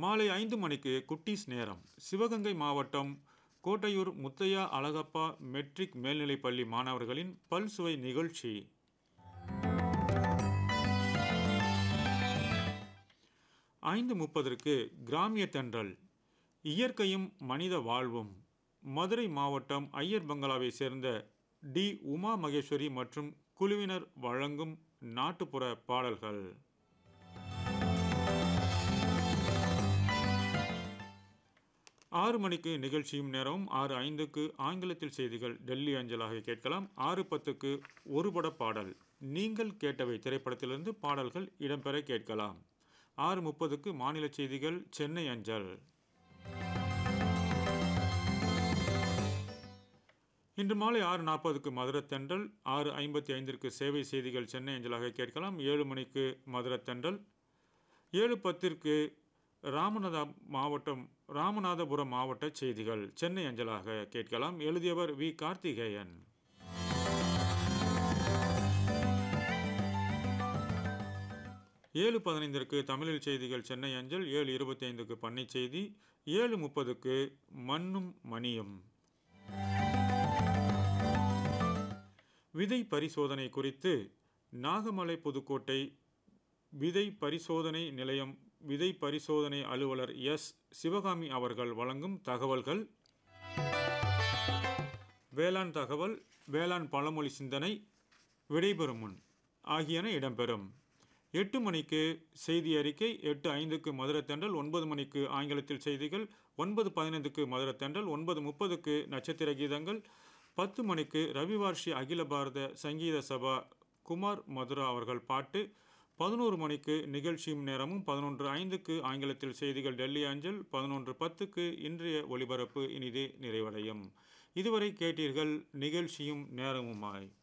மாலை ஐந்து மணிக்கு குட்டீஸ் நேரம் சிவகங்கை மாவட்டம் கோட்டையூர் முத்தையா அழகப்பா மெட்ரிக் மேல்நிலைப்பள்ளி மாணவர்களின் பல்சுவை நிகழ்ச்சி ஐந்து முப்பதற்கு கிராமிய தென்றல் இயற்கையும் மனித வாழ்வும் மதுரை மாவட்டம் ஐயர் பங்களாவை சேர்ந்த டி உமா மகேஸ்வரி மற்றும் குழுவினர் வழங்கும் நாட்டுப்புற பாடல்கள் ஆறு மணிக்கு நிகழ்ச்சியும் நேரமும் ஆறு ஐந்துக்கு ஆங்கிலத்தில் செய்திகள் டெல்லி அஞ்சலாக கேட்கலாம் ஆறு பத்துக்கு ஒருபட பாடல் நீங்கள் கேட்டவை திரைப்படத்திலிருந்து பாடல்கள் இடம்பெற கேட்கலாம் ஆறு முப்பதுக்கு மாநில செய்திகள் சென்னை அஞ்சல் இன்று மாலை ஆறு நாற்பதுக்கு மதுரத்தென்றல் ஆறு ஐம்பத்தி ஐந்திற்கு சேவை செய்திகள் சென்னை அஞ்சலாக கேட்கலாம் ஏழு மணிக்கு மதுரத்தென்றல் ஏழு பத்திற்கு ராமநாதா மாவட்டம் ராமநாதபுரம் மாவட்ட செய்திகள் சென்னை அஞ்சலாக கேட்கலாம் எழுதியவர் வி கார்த்திகேயன் ஏழு பதினைந்திற்கு தமிழில் செய்திகள் சென்னை அஞ்சல் ஏழு இருபத்தி ஐந்துக்கு பண்ணை செய்தி ஏழு முப்பதுக்கு மண்ணும் மணியும் விதை பரிசோதனை குறித்து நாகமலை புதுக்கோட்டை விதை பரிசோதனை நிலையம் விதை பரிசோதனை அலுவலர் எஸ் சிவகாமி அவர்கள் வழங்கும் தகவல்கள் வேளாண் தகவல் வேளாண் பழமொழி சிந்தனை விடைபெறும் முன் ஆகியன இடம்பெறும் எட்டு மணிக்கு செய்தி அறிக்கை எட்டு ஐந்துக்கு மதுரத்தென்றல் ஒன்பது மணிக்கு ஆங்கிலத்தில் செய்திகள் ஒன்பது பதினைந்துக்கு மதுரத்தென்றல் ஒன்பது முப்பதுக்கு நட்சத்திர கீதங்கள் பத்து மணிக்கு ரவிவார்ஷி அகில பாரத சங்கீத சபா குமார் மதுரா அவர்கள் பாட்டு பதினோரு மணிக்கு நிகழ்ச்சியும் நேரமும் பதினொன்று ஐந்துக்கு ஆங்கிலத்தில் செய்திகள் டெல்லி அஞ்சல் பதினொன்று பத்துக்கு இன்றைய ஒளிபரப்பு இனிதே நிறைவடையும் இதுவரை கேட்டீர்கள் நிகழ்ச்சியும் நேரமுமாய்